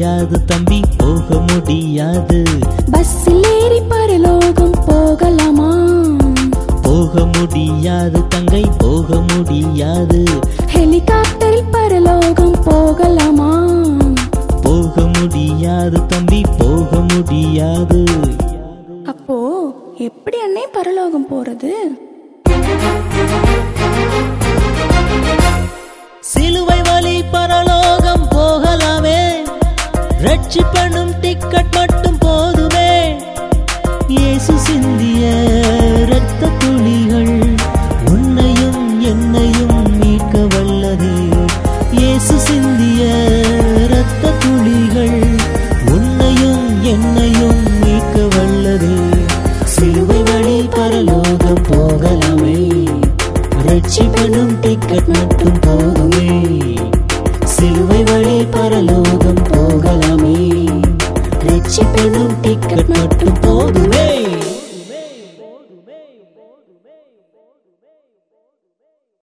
முடியாது தம்பி போக முடியாது பஸ்ஸில் ஏறி பரலோகம் போகலாமா போக முடியாது தங்கை போக முடியாது ஹெலிகாப்டரில் பரலோகம் போகலாமா போக முடியாது தம்பி போக முடியாது அப்போ எப்படி அண்ணே பரலோகம் போறது சிலுவை வழி பரலோகம் போகலாமே ரட்சிப்பனும் டிக்கெட் மட்டும் போதுமே இயேசு சிந்திய இரத்த துளிகள் உன்னையும் என்னையும் மீட்க வல்லதே இயேசு சிந்திய இரத்த துளிகள் உன்னையும் என்னையும் மீட்க வல்லதே சிலுவை வழி பரலோகம் போகலாமே ரட்சிப்பனும் டிக்கெட் மட்டும் போதுமே சிலுவை வழி பரலோகம் போகலாமே ரட்சிப்பனும் டிக்கெட் மட்டும் போதுமே